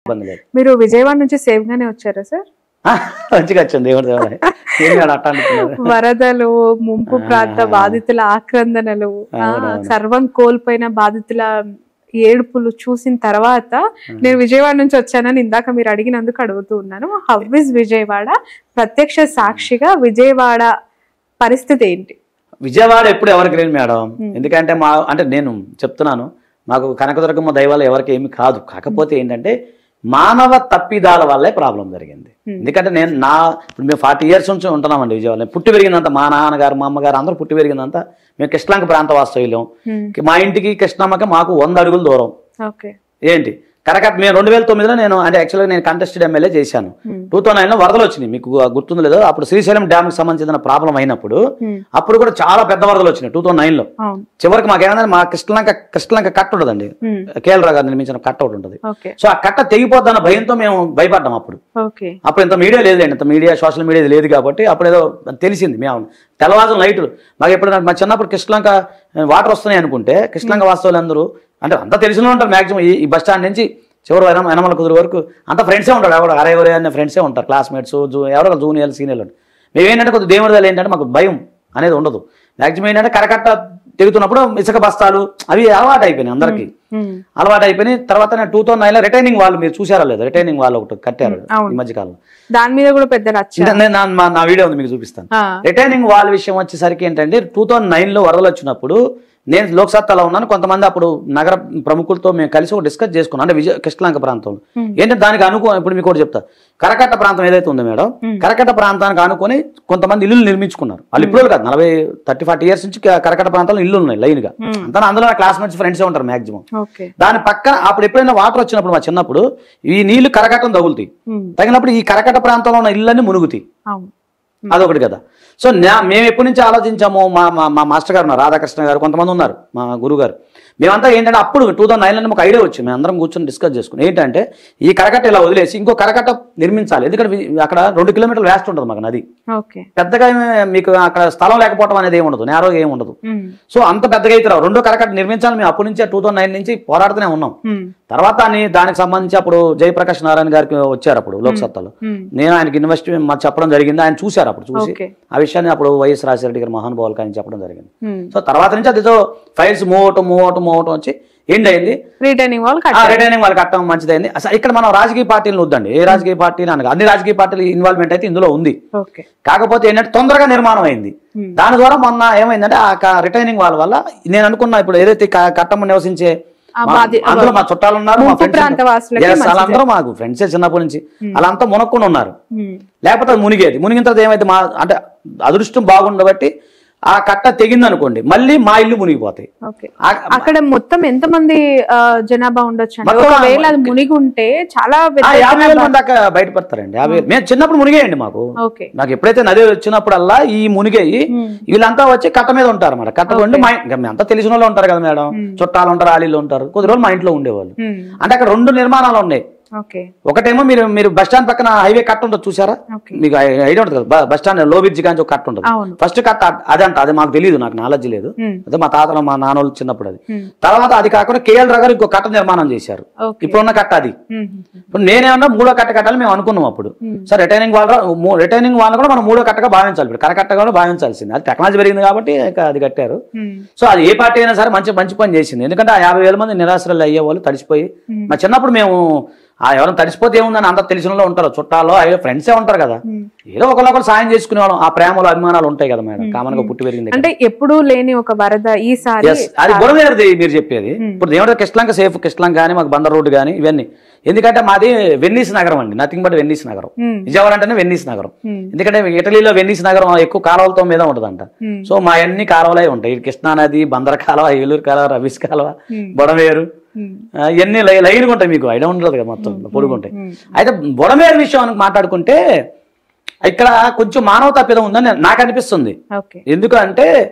ఇబ్బంది లేదు మీరు విజయవాడ నుంచి సేఫ్ గానే వచ్చారా సార్ ఆ, మంచిగా వచ్చింది దేవుడి దేవాలయ ఏం కాదు అట్ట అనుకున్నారు వరదలు ముంపు ప్రాంత ఆ. బాధితుల ఆక్రందనలు ఆ, అవునవును. సర్వం కోల్పోయిన బాధితుల ఏడుపులు చూసిన తర్వాత నేను విజయవాడ నుంచి వచ్చానని ఇందాక మీరు అడిగినందుకు అడుగుతూ ఉన్నాను హవ్ ఇస్ విజయవాడ ప్రత్యక్ష సాక్షిగా విజయవాడ పరిస్థితి ఏంటి విజయవాడ ఎప్పుడు ఎవరికి లేని మేడం Hmm. ఎందుకంటే మా అంటే నేను చెప్తున్నాను మాకు కనకదుర్గమ్మ దైవాలు ఎవరికి ఏమి కాదు కాకపోతే ఏంటంటే మానవ తప్పిదాల వల్లే ప్రాబ్లం జరిగింది Hmm. ఎందుకంటే నేను నా ఇప్పుడు మేము ఫార్టీ ఇయర్స్ నుంచి ఉంటున్నామండి విజయవాడ నేను పుట్టి పెరిగిందంతా మా నాన్నగారు మా అమ్మగారు అందరూ పుట్టి పెరిగిందంతా మేము కృష్ణలంక ప్రాంత వాస్తవ్యం మా ఇంటికి కృష్ణమ్మకి మాకు వంద అడుగుల దూరం ఓకే ఏంటి కరెక్ట్ మేము రెండు వేల తొమ్మిదిలో నేను అంటే యాక్చువల్గా నేను కంటెస్టెడ్ ఎమ్మెల్యే చేశాను టూ థౌసండ్ నైన్లో వరదలు వచ్చినాయి మీకు గుర్తుంది లేదో అప్పుడు శ్రీశైలం డ్యామ్కి సంబంధించిన ప్రాబ్లం అయినప్పుడు అప్పుడు కూడా చాలా పెద్ద వరదలు వచ్చినాయి టూ థౌసండ్ నైన్లో అవును చివరికి మాకేమైనా మా కృష్ణలంక కృష్ణలంక కట్ట ఉండదండి Hmm. కేఎల్ గారు నిర్మించిన కట్ట ఒకటి ఉంటుంది ఓకే సో ఆ కట్ట తెగిపోద్దన్న భయంతో మేము భయపడ్డాం అప్పుడు ఓకే అప్పుడు ఇంత మీడియా లేదు ఇంత మీడియా సోషల్ మీడియా లేదు కాబట్టి అప్పుడు ఏదో తెలిసింది మేము తెల్లవారు లైట్లు మాకు ఎప్పుడు మా చిన్నప్పుడు కృష్ణలంక వాటర్ వస్తున్నాయి అనుకుంటే కృష్ణలంక వాస్తవులు అందరూ అంటే అంతా తెలిసిన ఉంటారు మాక్సిమం ఈ బస్ స్టాండ్ నుంచి చివరి వరం ఎనమల కుదురు వరకు అంత ఫ్రెండ్సే ఉంటారు ఎవరు అరే ఎవరే అనే ఫ్రెండ్సే ఉంటారు క్లాస్మేట్స్ జూ ఎవరో జూనియర్ సీనియర్లు మేము ఏంటంటే కొద్దిగా దేవుడి దయ ఏంటంటే మాకు భయం అనేది ఉండదు మాక్సిమం ఏంటంటే కరకట్ట తెగుతున్నప్పుడు ఇసుక బస్తాలు అవి అలవాటు అయిపోయినాయి అందరికీ ఉమ్. అలవాటు అయిపోయి తర్వాత నేను టూ థౌసండ్ నైన్లో రిటైనింగ్ వాళ్ళు మీరు చూసారా లేదు రిటైనింగ్ వాళ్ళు ఒకటి కట్టారు అవును. ఈ మధ్యకాలంలో దాని మీద కూడా పెద్ద రచ్చ ఇంకా నేను నా- మా- నా వీడియో ఉంది మీకు చూపిస్తాను ఆ, రిటైనింగ్ వాల్ విషయం వచ్చేసరికి ఏంటంటే టూ థౌసండ్ నైన్లో వరదలు వచ్చినప్పుడు నేను లోక్సత్తాలో ఉన్నాను కొంతమంది అప్పుడు నగర ప్రముఖులతో మేము కలిసి ఒక డిస్కస్ చేసుకున్నాం అంటే విజయ కృష్ణలంక ప్రాంతంలో Hmm. ఏంటంటే దానికి అనుకో ఇప్పుడు మీకు ఒకటి చెప్తా కరకట్ట ప్రాంతం ఏదైతే ఉందో మేడం Hmm. కరకట్ట ప్రాంతానికి అనుకొని కొంతమంది ఇల్లు నిర్మించుకున్నారు వాళ్ళు ఇప్పుడు కాదు నలభై థర్టీ ఫార్టీ ఇయర్స్ నుంచి క- కరకట్ట ప్రాంతంలో ఇల్లు ఉన్నాయి లైన్ గా Hmm. అంతా అందులో నా క్లాస్మేట్స్ ఫ్రెండ్సే ఉంటారు మాక్సిమం ఓకే దాని పక్కన అప్పుడు ఎప్పుడైనా వాటర్ వచ్చినప్పుడు మా చిన్నప్పుడు ఈ నీళ్లు కరకట్టం తగులుతాయి ఉమ్. తగినప్పుడు ఈ కరకట్ట ప్రాంతంలో ఉన్న ఇళ్ళన్నీ మునుగుతాయి అవును అదొకటి కదా సో నా- మేము ఎప్పటి నుంచి ఆలోచించాము మా మా మా మాస్టర్ గారు ఉన్నారు రాధాకృష్ణ గారు కొంతమంది ఉన్నారు మా గురువు గారు మేమంతా ఏంటంటే అప్పుడు టూ థౌసండ్ నైన్లో మాకు ఐడియా వచ్చింది మేము అందరం కూర్చొని డిస్కస్ చేసుకుని ఏంటంటే ఈ కరకట్ట ఇలా వదిలేసి ఇంకో కరకట్ట నిర్మించాలి ఎందుకంటే వి- అక్కడ రెండు కిలోమీటర్లు వేస్ట్ ఉంటుంది మాకు నది ఓకే పెద్దగా ఏమీ మీకు అక్కడ స్థలం లేకపోవడం అనేది ఏమి ఉండదు నేరో ఏమి ఉండదు ఉమ్. సో అంత పెద్దగా అయితే రావు రెండో కరకట్ట నిర్మించాలి మేము అప్పటి నుంచే టూ థౌసండ్ నైన్ నుంచి పోరాడుతూనే ఉన్నాం ఉమ్. తర్వాత దాన్ని దానికి సంబంధించి అప్పుడు జయప్రకాష్ నారాయణ గారికి వచ్చారు అప్పుడు లోక్సత్తాలో ఉమ్. నేను ఆయనకి ఇన్వెస్ట్ మాకు చెప్పడం జరిగింది ఆయన చూశారు అప్పుడు చూసి ఓకే ఆ విషయాన్ని అప్పుడు వైఎస్ రాజశేఖర గారు మహానుభావులకి ఆయన చెప్పడం జరిగింది ఉమ్. సో తర్వాత నుంచి అదేదో ఫైల్స్ మూవ్ అవటం మూవ్ అవటం మూవ్ అవటం వచ్చి ఎండ్ అయింది రిటర్నింగ్ వాళ్ళు ఆ కట్టారు రిటైనింగ్ వాళ్ళకి కట్టడం మంచిదైంది అసలు ఇక్కడ మనం రాజకీయ పార్టీలను వద్దండి ఏ రాజకీయ పార్టీలు అనగా అన్ని రాజకీయ పార్టీల ఇన్వాల్వ్మెంట్ అయితే ఇందులో ఉంది ఓకే కాకపోతే ఏంటంటే తొందరగా నిర్మాణం అయింది Hmm. దాని ద్వారా మొన్న ఏమైందంటే ఆ రిటైనింగ్ వాళ్ళ వల్ల నేను అనుకున్నా ఇప్పుడు ఏదైతే క- కట్టమ్మ నివసించే ఆ మా- బాధి- అందులో మా చుట్టాలు ఉన్నారు మా ముంపు friends ప్రాంత ఉన్నారు. వాసులకి Yes, మంచిదే. వాళ్ళందరూ మాకు ఫ్రెండ్సే చిన్నప్పటి నుంచి వాళ్ళంతా మునక్కుండా ఉన్నారు ఉమ్. లేకపోతే అది మునిగేది మునిగిన తర్వాత ఏమైతే మా అంటే అదృష్టం బాగుండబట్టి ఆ కట్ట తెగింది అనుకోండి మళ్ళీ మా ఇల్లు మునిగిపోతాయి ఓకే ఆ- అక్కడ మొత్తం ఎంత మంది ఆ, జనాభా ఉండొచ్చు అండి మొత్తం ఒకవేళ అది మునిగి ఉంటే చాలా ఆ పెద్ద యాభై వేల జనాభా- మంది దాకా బయటపడతారండి యాభై వేలు మేము చిన్నప్పుడు మునిగేయండి మాకు ఓకే నాకు ఎప్పుడైతే నది వచ్చినప్పుడల్లా ఈ మునిగేయి ఉమ్. వీళ్ళంతా వచ్చి కట్ట మీద ఉంటారు అన్నమాట కట్ట ఉండి మా ఇంకా అంతా తెలిసిన వాళ్ళు ఉంటారు కదా మేడం చుట్టాలు ఉంటారు ఆలీలు ఉంటారు కొద్ది రోజులు మా ఇంట్లో ఉండేవాళ్ళు ఉమ్. అంటే అక్కడ రెండు నిర్మాణాలు ఉన్నాయి ఓకే ఒకటేమో మీరు మీరు బస్ స్టాండ్ పక్కన హైవే కట్ట ఉంటుంది చూసారా ఓకే మీకు ఐ- ఐడియా ఉంటుంది కదా బ- బస్ స్టాండ్ లో బ్రిడ్జ్ కానీ ఒక కట్ట ఉంటుంది అవును ఫస్ట్ కట్ట అదంట అది మాకు తెలియదు నాకు నాలెడ్జ్ లేదు ఉమ్. అదే మా తాతలు మా నాన్నోళ్ళు చిన్నప్పుడు అది ఉమ్. తర్వాత అది కాకుండా కేఎల్ గారు ఇంకో కట్ట నిర్మాణం చేశారు ఓకే ఇప్పుడున్న కట్ట అది ఉమ్. ఇప్పుడు నేనేమన్నా మూడో కట్ట కట్టాలి మేము అనుకున్నాం అప్పుడు Hmm. సార్ రిటైనింగ్ వాళ్ళ రిటైనింగ్ వాళ్ళని కూడా మనం మూడో కట్టగా భావించాలి ఇప్పుడు కరకట్టగా కూడా భావించాల్సింది అది టెక్నాలజీ పెరిగింది కాబట్టి ఇక అది కట్టారు ఉమ్. సో అది ఏ పార్టీ అయినా సరే మంచి మంచి పని చేసింది ఎందుకంటే ఆ యాభై వేల మంది నిరాశ్రలు అయ్యే వాళ్ళు తడిసిపోయి Hmm. మా చిన్నప్పుడు మేము ఆ ఎవరైనా తడిసిపోతే ఏముందని అంత తెలిసిన వాళ్ళు ఉంటారు చుట్టాలో అయ్యో ఫ్రెండ్సే ఉంటారు కదా ఉమ్. ఏదో ఒకరికొకరు సాయం చేసుకునే వాళ్ళం ఆ ప్రేమలు అభిమానాలు ఉంటాయి కదా మేడం కామన్ గా పుట్టి పెరిగింది అంటే ఎప్పుడూ లేని ఒక వరద ఈసారి Yes, అది బురదేరుది మీరు చెప్పేది Hmm. ఇప్పుడు దేవుడు కృష్ణలంక సేఫ్ కృష్ణలంక కానీ మాకు బందర్ రోడ్డు కానీ ఇవన్నీ ఎందుకంటే మాది వెన్నీస్ నగరం అండి నథింగ్ బట్ వెన్నీస్ నగరం ఉమ్. విజయవాడ అంటేనే వెన్నీస్ నగరం ఉమ్. ఎందుకంటే ఇటలీలో వెన్నీస్ నగరం ఎక్కువ కాలువలతో మీద ఉంటుందంట ఉమ్. సో మా అన్ని కాలువలే ఉంటాయి ఇటు కృష్ణా నది బందర కాలువ ఏలూరు కాలువ రవీస్ కాలువ ఉమ్. బొడమేరు ఉమ్. ఆ, ఇవన్నీ లై లైన్గా ఉంటాయి మీకు ఐడియా ఉండదు కదా మొత్తం పొడుగుంటాయి ఉమ్. అయితే బొడమేరు విషయం అని మాట్లాడుకుంటే ఇక్కడ కొంచెం మానవ తప్పిదం ఉందని నాకు అనిపిస్తుంది ఓకే ఎందుకంటే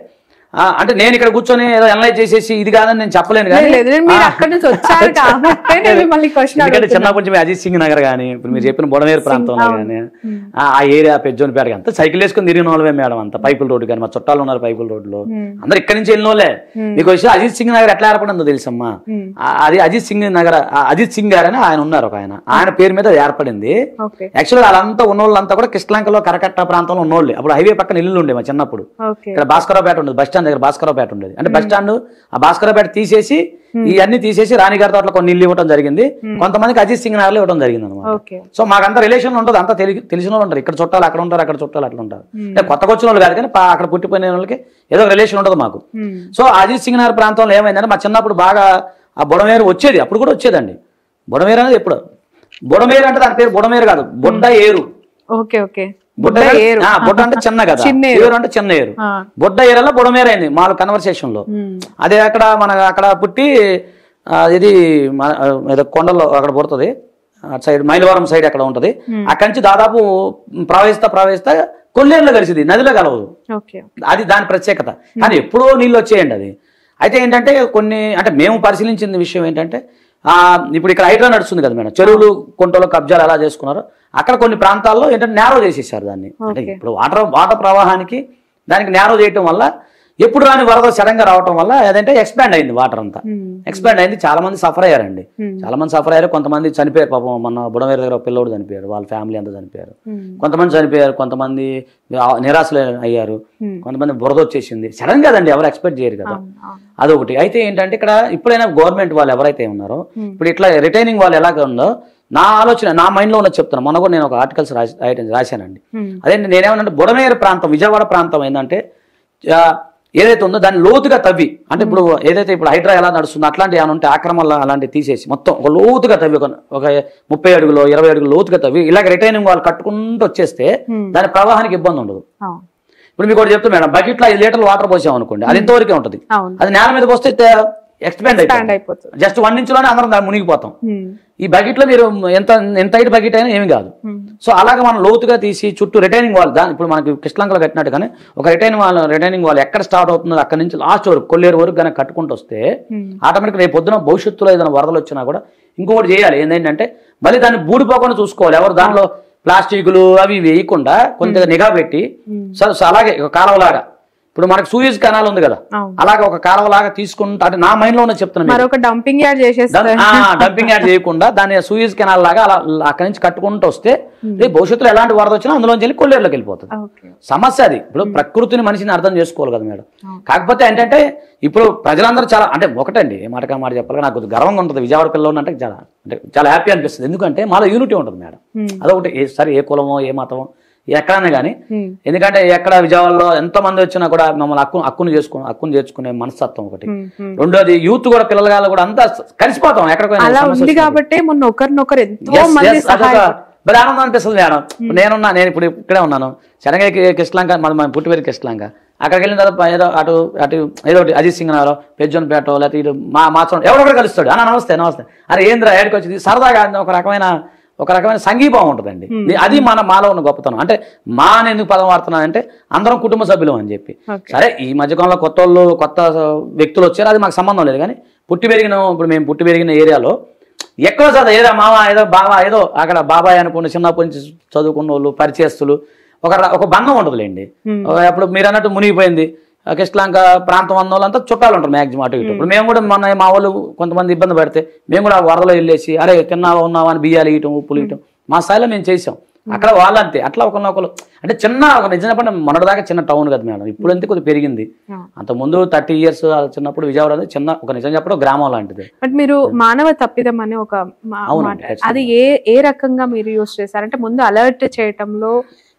ఆ, అంటే నేను ఇక్కడ కూర్చొని ఏదో ఎనలైజ్ చేసేసి ఇది కాదని నేను చెప్పలేను కానీ లేదు లేదు, మీరు అక్కడి నుంచి వచ్చారు కాబట్టి నేను మిమ్మల్ని క్వశ్చన్ ఎందుకంటే చిన్నప్పటి నుంచి అజిత్ సింగ్ నగర్ కానీ ఇప్పుడు మీరు చెప్పిన బొడమేరు ప్రాంతంలో కానీ ఆ ఏరియా పెద్దోనిపేట అంతా సైకిల్ వేసుకుని తిరిగిన వాళ్ళమే మేడం అంతా పైపుల రోడ్డు కానీ మా చుట్టాలు ఉన్నారు పైపుల రోడ్లో అందరు ఇక్కడి నుంచి వెళ్ళిన వాళ్ళే మీకు వచ్చి అజిత్ సింగ్ నగర్ ఎట్లా ఏర్పడిందో తెలుసమ్మా ఆ, అది అజిత్ సింగ్ నగర్ ఆ, అజిత్ సింగ్ గారు అని ఆయన ఉన్నారు ఒక ఆయన ఆయన పేరు మీద అది ఏర్పడింది ఓకే యాక్చువల్గా వాళ్ళంతా ఉన్న వాళ్ళంతా కూడా కృష్ణలంకలో కరకట్ట ప్రాంతంలో ఉన్నోళ్ళు అప్పుడు హైవే పక్కన ఇల్లు ఉండే మా చిన్నప్పుడు ఓకే ఇక్కడ భాస్కరపేట ఉండేది బస్ స్టాండ్ దగ్గర భాస్కరపేట ఉండేది అంటే బస్ స్టాండ్ ఆ భాస్కరపేట తీసేసి ఇవన్నీ తీసేసి రాణిగారి తోటలో కొన్ని ఇల్లు ఇవ్వడం జరిగింది కొంతమందికి అజిత్ సింగ్ నగర్లో ఇవ్వడం జరిగింది అనమాట ఓకే సో మాకంతా రిలేషన్ ఉంటుంది అంతా తెలి తెలిసిన వాళ్ళు ఉంటారు ఇక్కడ చుట్టాలు అక్కడ ఉంటారు అక్కడ చుట్టాలు అట్లా ఉంటారు అంటే కొత్తగా వచ్చిన వాళ్ళు కాదు కానీ పా- అక్కడ పుట్టిపోయిన వాళ్ళకి ఏదో రిలేషన్ ఉంటుంది మాకు సో అజిత్ సింగ్ నగర్ ప్రాంతంలో ఏమైందంటే మా చిన్నప్పుడు బాగా ఆ బుడమేరు వచ్చేది అప్పుడు కూడా వచ్చేదండి బుడమేరు అనేది ఎప్పుడు బుడమేరు అంటే దాని పేరు బుడమేరు కాదు బుడ్డ ఏరు ఓకే ఓకే బుడ్డ బుడ్డ ఏరు ఏరు ఆ, బుడ్డ అంటే చిన్న కదా చిన్న ఏరు. ఏరు అంటే చిన్న ఏరు ఆ. బుడ్డ ఏరలో బుడమేరు అయింది మా కన్వర్సేషన్ లో మ్మ్. అదే అక్కడ మన అక్కడ పుట్టి ఆ, ఇది మన ఆ, ఏదో కొండల్లో అక్కడ పుడుతుంది అటు సైడ్ మైలవరం సైడ్ అక్కడ ఉంటది అక్కడి నుంచి దాదాపు ప్రవహిస్తా ప్రవహిస్తా కొల్లేరులో కలిసింది నదిలో కలవదు ఓకే అది దాని ప్రత్యేకత కానీ ఎప్పుడో నీళ్ళు వచ్చేయండి అది అయితే ఏంటంటే కొన్ని అంటే మేము పరిశీలించిన విషయం ఏంటంటే ఆ, ఇప్పుడు ఇక్కడ హైడ్రా నడుస్తుంది కదా మేడం చెరువులు కుంటలు కబ్జాలు ఎలా చేసుకున్నారు అక్కడ కొన్ని ప్రాంతాల్లో ఏంటంటే నేరో చేసేసారు దాన్ని అంటే Okay. ఇప్పుడు వాటర్ వాటర్ ప్రవాహానికి దానికి నేరో చేయటం వల్ల ఎప్పుడు రాని వరద సడన్ గా రావటం వల్ల అదంటే ఎక్స్పాండ్ అయింది వాటర్ అంతా ఎక్స్పాండ్ అయింది చాలా మంది సఫర్ అయ్యారండి చాలా మంది సఫర్ అయ్యారు కొంతమంది చనిపోయారు పాపం మన బుడమేరు దగ్గర ఒక పిల్లోడు చనిపోయాడు వాళ్ళ ఫ్యామిలీ అంతా చనిపోయారు కొంతమంది చనిపోయారు కొంతమంది ఆ, నిరాశలు అయ్యారు కొంతమంది బురద వచ్చేసింది సడన్ కదండి ఎవరు ఎక్స్పెక్ట్ చేయరు కదా అదొకటి అయితే ఏంటంటే ఇక్కడ ఇప్పుడైనా గవర్నమెంట్ వాళ్ళు ఎవరైతే ఉన్నారో ఇప్పుడు ఇట్లా రిటైనింగ్ వాళ్ళు ఎలాగ ఉందో నా ఆలోచన నా మైండ్ లో ఉన్నది చెప్తాను మొన్న కూడా నేను ఒక ఆర్టికల్స్ రాసి రాయటం- రాశానండి అదేంటి నేనేమన్నా బుడమేరు ప్రాంతం విజయవాడ ప్రాంతం ఏంటంటే ఆ, ఏదైతే ఉందో దాన్ని లోతుగా తవ్వి అంటే ఇప్పుడు ఏదైతే ఇప్పుడు హైడ్రా ఎలా నడుస్తుందో అట్లాంటి ఏమైనా ఉంటే ఆక్రమణ అలాంటివి తీసేసి మొత్తం ఒక లోతుగా తవ్వి ఒక ఒక ముప్పై అడుగులో ఇరవై అడుగులు లోతుగా తవ్వి ఇలాగ రిటైనింగ్ వాళ్ళు కట్టుకుంటూ వచ్చేస్తే దాని ప్రవాహానికి ఇబ్బంది ఉండదు అవును ఇప్పుడు మీకు ఒకటి చెప్తా మేడం బకెట్లో ఐదు లీటర్లు వాటర్ పోసాం అనుకోండి అది ఇంతవరకే ఉంటుంది అవును అది నేల మీద పోస్తే ఎక్స్పెండ్ స్టాండ్ అయిపోతుంది అయిపోతుంది జస్ట్ వన్ ఇంచులోనే అందరం దాన్ని మునిగిపోతాం మ్మ్. ఈ బకెట్లో మీరు ఎంత ఎంత హైట్ బకెట్ అయినా ఏమి కాదు సో అలాగే మనం లోతుగా తీసి చుట్టూ రిటైనింగ్ వాల్ దాని ఇప్పుడు మనకి కృష్ణలంకలో కట్టినట్టు కానీ ఒక రిటైనింగ్ వాల్ రిటైనింగ్ వాల్ ఎక్కడ స్టార్ట్ అవుతుందో అక్కడ నుంచి లాస్ట్ వరకు కొల్లేరు వరకు కనుక కట్టుకుంటూ వస్తే ఆటోమేటిక్ రేపు పొద్దున భవిష్యత్తులో ఏదైనా వరదలు వచ్చినా కూడా ఇంకొకటి చేయాలి ఏంటంటే మళ్ళీ దాన్ని బూడిపోకుండా చూసుకోవాలి ఎవరు దానిలో ప్లాస్టిక్లు అవి ఇవి వేయకుండా కొంచెం నిఘా పెట్టి సో సో అలాగే ఒక కాలువలాగా ఇప్పుడు మనకు సూయిజ్ కెనాల్ ఉంది కదా అవును. అలాగే ఒక కాలువలాగా తీసుకుంటా అంటే నా మైండ్ లో ఉన్న చెప్తున్నా మీకు. మరొక డంపింగ్ యార్డ్ చేసేస్తారు డంపింగ్ యార్డ్ చేయకుండా దాన్ని సూయిజ్ కెనాల్ లాగా అలా అక్కడి నుంచి కట్టుకుంటూ వస్తే రేపు భవిష్యత్తులో ఎలాంటి వరద వచ్చినా అందులోంచి వెళ్ళి కొల్లేరులోకి వెళ్ళిపోతుంది ఓకే సమస్య అది ఇప్పుడు ప్రకృతిని మనిషిని అర్థం చేసుకోవాలి కదా మేడం కాకపోతే ఏంటంటే ఇప్పుడు ప్రజలందరూ చాలా అంటే ఒకటండి ఏ మాటగా మాట చెప్పాలి నాకు కొద్దిగా గర్వంగా ఉంటుంది విజయవాడ పిల్లలు అంటే చాలా అంటే చాలా హ్యాపీ అనిపిస్తుంది ఎందుకంటే మాలో యూనిటీ ఉంటుంది మేడం అదొకటి ఏ సరే ఏ కులమో ఏ మతమో ఎక్కడైనా కానీ Hmm. ఎందుకంటే ఎక్కడ విజయవాడలో ఎంతో మంది వచ్చినా కూడా మమ్మల్ని హక్కు హక్కును చేసుకుని హక్కును చేర్చుకునే మనస్తత్వం ఒకటి రెండోది యూత్ కూడా పిల్లలు కూడా అంతా కలిసిపోతాం ఎక్కడికైనా అలా సమస్య ఉంది వచ్చినప్పుడు. కాబట్టి మొన్న ఒకరినొకరు ఎంతో Yes, మంది yes, అదొక సహాయ భలే ఆనందం అనిపిస్తుంది మేడం నేనున్నా నేను ఇప్పుడు ఇక్కడే ఉన్నాను శనగకి కిష్లాంక మన మన పుట్టిపేరు కిష్లాంక అక్కడికి వెళ్ళిన తర్వాత ఏదో అటు అటు ఏదో ఒకటి అజిత్ సింగ్ నగర్ పెజ్జోన్పేట లేకపోతే ఇటు మా మాత్రం ఎవడో ఒకడు కలుస్తాడు అన్న నమస్తే నమస్తే అరే ఏంద్రా ఏడికి వచ్చింది సరదాగా ఒక రకమైన ఒక రకమైన సంఘీభావం ఉంటుందండి అది మన మాలో ఉన్న గొప్పతనం అంటే మా అని ఎందుకు పదం వాడుతున్నానంటే అందరం కుటుంబ సభ్యులు అని చెప్పి Okay. సరే ఈ మధ్యకాలంలో కొత్త వాళ్ళు కొత్త వ్యక్తులు వచ్చారు అది మాకు సంబంధం లేదు కానీ పుట్టి పెరిగిన ఇప్పుడు మేము పుట్టి పెరిగిన ఏరియాలో ఎక్కడో చదువు ఏదో మామ ఏదో బావ ఏదో అక్కడ బాబాయ్ అనుకున్న చిన్నప్పటి నుంచి చదువుకున్న వాళ్ళు పరిచయస్తులు ఒక ర- ఒక బంధం ఉంటుందిలేండి ఒక అప్పుడు మీరు అన్నట్టు మునిగిపోయింది ఆ కృష్ణలంక ప్రాంతం అన్న వాళ్ళంతా చుట్టాలు ఉంటారు మ్యాక్సిమం అటు ఇటు ఇప్పుడు మేము కూడా మన మా వాళ్ళు కొంతమంది ఇబ్బంది పడితే మేము కూడా ఆ వరదలో వెళ్ళేసి అరే తిన్నావా ఉన్నావా అని బియ్యాలు ఇయటం ఉప్పులు ఇయటం మా స్థాయిలో మేము చేసాం అక్కడ వాళ్ళంతే అట్లా ఒకరినొకరు అంటే చిన్న ఒక నిజం చెప్పండి మొన్నటిదాకా చిన్న టౌన్ కదా మేడం ఇప్పుడు అంతే కొద్దిగా పెరిగింది Yeah. అంత ముందు థర్టీ ఇయర్స్ చిన్నప్పుడు విజయవాడ అనేది చిన్న ఒక నిజం చెప్పడం గ్రామం లాంటిది బట్ మీరు మానవ తప్పిదం అనే ఒక మా- అవునండి, మాట ఖచ్చితంగా. అది ఏ ఏ రకంగా మీరు యూస్ చేశారంటే ముందు అలర్ట్ చేయటంలో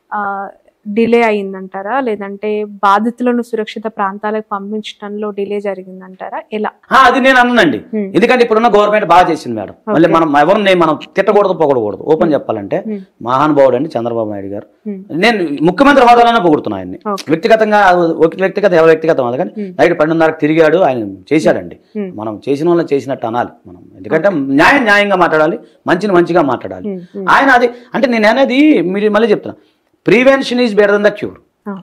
డిలే అయిందంటారా లేదంటే బాధితులను సురక్షిత ప్రాంతాలకు పంపించడంలో డిలే జరిగిందంటారా ఎలా ఆ, అది నేను అన్నానండి Hmm. ఎందుకంటే ఇప్పుడున్న గవర్నమెంట్ బాగా చేసింది మేడం మళ్ళీ మనం ఎవరిని మనం తిట్టకూడదు పొగడకూడదు ఓపెన్ చెప్పాలంటే Hmm. మహానుభావుడు అండి చంద్రబాబు నాయుడు గారు Hmm. నేను ముఖ్యమంత్రి హోదాలోనే పొగుడుతున్నా ఆయన్ని Okay. వ్యక్తిగతంగా అది ఒక వ్యక్తిగత ఎవరి వ్యక్తిగతం అది కానీ నైట్ పన్నెండున్నరకు తిరిగాడు ఆయన చేశాడండి Hmm. మనం చేసిన వాళ్ళని చేసినట్టు అనాలి మనం ఎందుకంటే న్యాయం న్యాయంగా మాట్లాడాలి మంచిని మంచిగా మాట్లాడాలి Hmm. Hmm. ఆయన అది అంటే నేను అనేది మీరు మళ్ళీ చెప్తున్నా prevention is better than the cure ఆ,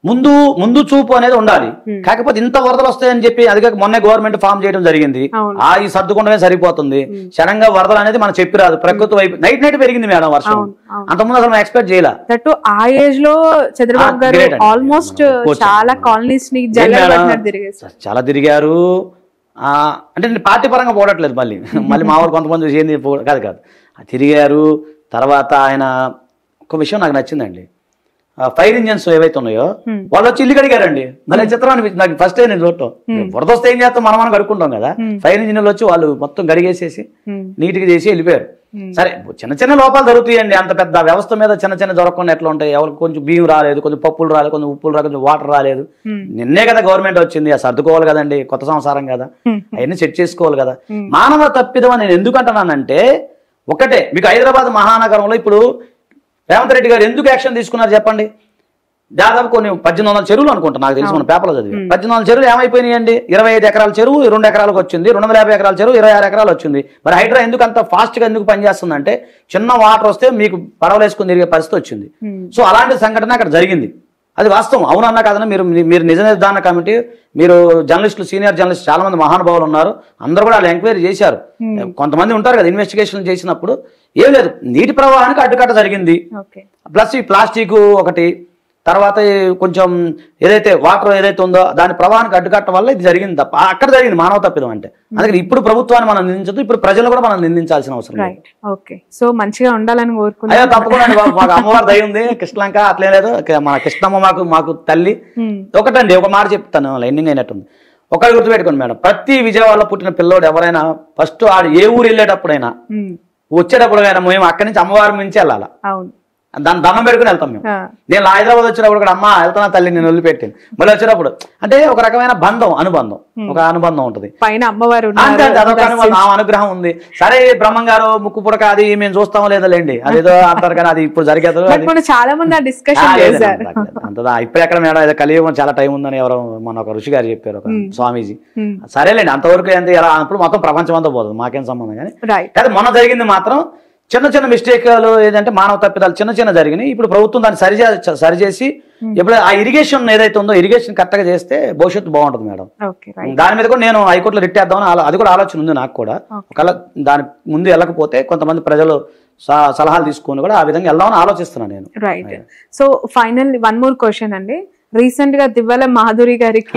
ముందు ముందు చూపు అనేది ఉండాలి కాకపోతే ఇంత వరదలు వస్తాయని చెప్పి అది కాక మొన్నే గవర్నమెంట్ ఫామ్ చేయడం జరిగింది అవును. ఆ ఈ సర్దుకుండమే సరిపోతుంది సడన్ గా వరదలు అనేది మనం చెప్పి రాదు ప్రకృతి వైపు నైట్ నైట్ పెరిగింది మేడం వర్షం అవును, అవును. అంతకుముందు అసలు మనం ఎక్స్పెక్ట్ చేయలే దట్టు ఆ ఏజ్ లో చంద్రబాబు ఆ, గారు great అండి. Almost Coach. చాలా కాలనీస్ ని జల్లెడ మేడం? పట్టినట్టు తిరిగేస్తారు చాలా తిరిగారు ఆ, అంటే నేను పార్టీ పరంగా పోవట్లేదు మళ్ళీ మళ్ళీ మా వాళ్ళు కొంతమంది ఏంది పో- కాదు కాదు ఆ, తిరిగారు తర్వాత ఆయన ఒక విషయం నాకు నచ్చిందండి ఫైర్ ఇంజన్స్ ఏవైతే ఉన్నాయో వాళ్ళు వచ్చి ఇల్లు కడిగారండి మళ్ళీ చిత్రం అనిపించింది నాకు ఫస్ట్ టైం నేను చూడటం వరద వస్తే ఏం చేస్తాం మనం మనం కడుక్కుంటాం కదా ఫైర్ ఇంజిన్లు వచ్చి వాళ్ళు మొత్తం గడిగేసేసి Hmm. నీట్గా చేసి వెళ్ళిపోయారు సరే చిన్న చిన్న లోపాలు జరుగుతాయండి అంత పెద్ద వ్యవస్థ మీద చిన్న చిన్న జరగకుండా ఎట్లా ఉంటాయి ఎవరికి కొంచెం బియ్యం రాలేదు కొంచెం పప్పులు రాలేదు కొంచెం ఉప్పులు రాలేదు కొంచెం వాటర్ రాలేదు నిన్నే కదా గవర్నమెంట్ వచ్చింది ఆ సర్దుకోవాలి కదండి కొత్త సంసారం కదా అవన్నీ సెట్ చేసుకోవాలి కదా మానవ తప్పిదం అని నేను ఎందుకు అంటున్నానంటే ఒకటే మీకు హైదరాబాద్ మహానగరంలో ఇప్పుడు రేవంత్ రెడ్డి గారు ఎందుకు యాక్షన్ తీసుకున్నారు చెప్పండి దాదాపు కొన్ని పద్దెనిమిది వందల చెరువులు అనుకుంటా నాకు తెలిసి మన పేపర్లో చదివి పద్దెనిమిది వందల చెరువులు ఏమైపోయినాయండి ఇరవై ఐదు ఎకరాల చెరువు రెండు ఎకరాలకు వచ్చింది రెండు వందల యాభై ఎకరాల చెరువు ఇరవై ఆరు ఎకరాలు వచ్చింది మరి హైడ్రా ఎందుకు అంత ఫాస్ట్గా ఎందుకు పనిచేస్తుందంటే చిన్న వాటర్ వస్తే మీకు పడవలు వేసుకుని తిరిగే పరిస్థితి వచ్చింది సో అలాంటి సంఘటన అక్కడ జరిగింది అది వాస్తవం అవునన్నా కాదన్నా మీరు మీరు నిజ నిర్ధారణ కమిటీ మీరు జర్నలిస్టులు సీనియర్ జర్నలిస్ట్ చాలా మంది మహానుభావులు ఉన్నారు అందరూ కూడా వాళ్ళు ఎంక్వైరీ చేశారు కొంతమంది ఉంటారు కదా ఇన్వెస్టిగేషన్ చేసినప్పుడు ఏం లేదు నీటి ప్రవాహానికి అడ్డుకట్ట జరిగింది ఓకే ప్లస్ ఈ ప్లాస్టిక్ ఒకటి తర్వాత ఈ కొంచెం ఏదైతే వాటర్ ఏదైతే ఉందో దాని ప్రవాహానికి అడ్డుకట్టడం వల్ల ఇది జరిగింది తప్ప అక్కడ జరిగింది మానవ తప్పిదం అంటే అందుకని ఇప్పుడు ప్రభుత్వాన్ని మనం నిందించదు ఇప్పుడు ప్రజలు కూడా మనం నిందించాల్సిన అవసరం లేదు రైట్ ఓకే సో మంచిగా ఉండాలని అయ్యో కోరుకున్నాను తప్పకుండా అండి బాబు మాకు అమ్మవారి దయ ఉంది కృష్ణలంక అట్లే లేదు ఇక మన కృష్ణమ్మ మాకు మాకు తల్లి Hmm. ఒకటండి ఒక మాట చెప్తాను లైనింగ్ అయినట్టుంది ఒకటి గుర్తుపెట్టుకోండి మేడం ప్రతి విజయవాడలో పుట్టిన పిల్లోడు ఎవరైనా ఫస్ట్ ఆడు ఏ ఊరు వెళ్ళేటప్పుడైనా Hmm. వచ్చేటప్పుడు అయినా మేము అక్కడి నుంచి అమ్మవారి నుంచి వెళ్ళాలా అవును దాన్ని దండం పెట్టుకుని వెళ్తాం మేము ఆ, నేను హైదరాబాద్ వచ్చినప్పుడు కూడా అమ్మ వెళ్తున్నా తల్లి నేను వదిలిపెట్టాను మళ్ళీ వచ్చినప్పుడు అంటే ఒక రకమైన బంధం అనుబంధం ఒక అనుబంధం ఉంటుంది పైన అమ్మవారు అంతే ఉన్నారు అంతే అదొక అనుబంధం ఆ అనుగ్రహం ఉంది సరే బ్రహ్మం గారు ముక్కు పుడక అది మేము చూస్తామో లేదో లేండి అదేదో అంటారు కానీ అది ఇప్పుడు జరిగేదో బట్ అది మన చాలా మంది ఆ ఆ, డిస్కషన్ లేదండి, చేశారు అంత- అంతదా ఇప్పుడు ఎక్కడ మేడం ఏదో కలియుగం చాలా టైం ఉందని ఎవరో మన ఒక ఋషి గారు చెప్పారు ఒక స్వామీజీ Hmm. సరేలేండి అంతవరకు ఎంత ఎలా అప్పుడు మొత్తం ప్రపంచం అంతా పోతుంది మాకేం సంబంధం కానీ రైట్ కానీ మొన్న జరిగింది మాత్రం చిన్న చిన్న మిస్టేక్లు ఏదంటే మానవ తప్పిదాలు చిన్న చిన్న జరిగినాయి ఇప్పుడు ప్రభుత్వం దాన్ని సరిచే సరిచేసి ఇప్పుడు ఆ ఇరిగేషన్ ఏదైతే ఉందో ఇరిగేషన్ కరెక్ట్గా చేస్తే భవిష్యత్తు బాగుంటుంది మేడం ఓకే రైట్ దాని మీద కూడా నేను హైకోర్టులో రిట్ వేద్దామని ఆలో- అది కూడా ఆలోచన ఉంది నాకు కూడా ఒకవేళ దాని ముందు వెళ్ళకపోతే కొంతమంది ప్రజలు స- సలహాలు తీసుకొని కూడా ఆ విధంగా వెళ్దామని ఆలోచిస్తున్నాను నేను right so final one more question అండి రీసెంట్ గా దివ్వల మాధురి గారికి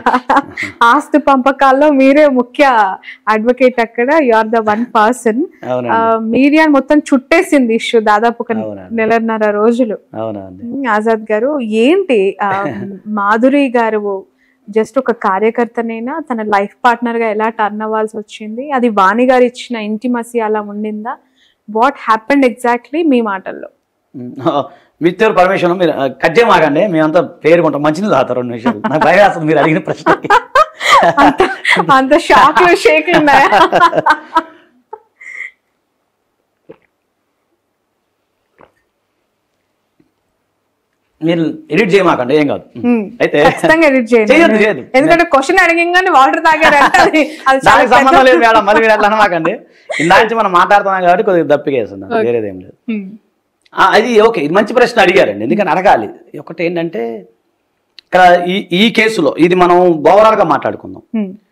ఆస్తి పంపకాల్లో మీరే ముఖ్య అడ్వకేట్ అక్కడ you are the one person అవునండి మీడియా మొత్తం చుట్టేసింది ఇష్యూ దాదాపు ఒక అవునండి. నెలన్నర రోజులు అవునండి ఉమ్, ఆజాద్ గారు ఏంటి ఆ, మాధురి గారు జస్ట్ ఒక కార్యకర్తనైనా తన లైఫ్ పార్ట్నర్ గా ఎలా టర్న్ అవ్వాల్సి వచ్చింది అది వాణి గారు ఇచ్చిన ఇంటిమసీ అలా ఉండిందా వాట్ హ్యాపెండ్ ఎగ్జాక్ట్లీ మీ మాటల్లో విత్ యువర్ పర్మిషన్ మీరు కట్ చేయమాకండి మేమంతా పేరుకుంటాం మంచిది తాగుతారు రెండు నిమిషాలు నాకు భయం వేస్తుంది మీరు అడిగిన ప్రశ్నకి అంత అంత షాక్ షేక్ ఉన్నాయా మీరు ఎడిట్ చేయమాకండి ఏం కాదు ఉమ్, అయితే ఖచ్చితంగా ఎడిట్ చేయొద్దు, చేయండి చేయొద్దు. ఎందుకంటే క్వశ్చన్ అడిగంగానే వాటర్ తాగారంటే అది అది చాలా దానికి సంబంధం పెద్ద- లేదు మేడం మరి మీరు ఎట్లా అనమాకండి ఇందా నుంచి మనం మాట్లాడుతున్నాం కాబట్టి కొద్దిగా దప్పికేస్తుంది వేరేదేం లేదు ఉమ్, ఆ, అది ఓకే ఇది మంచి ప్రశ్న అడిగారండి ఎందుకని అడగాలి ఒకటి ఏంటంటే ఇక్కడ ఈ ఈ కేసులో ఇది మనం ఓవరాల్గా మాట్లాడుకుందాం ఉమ్,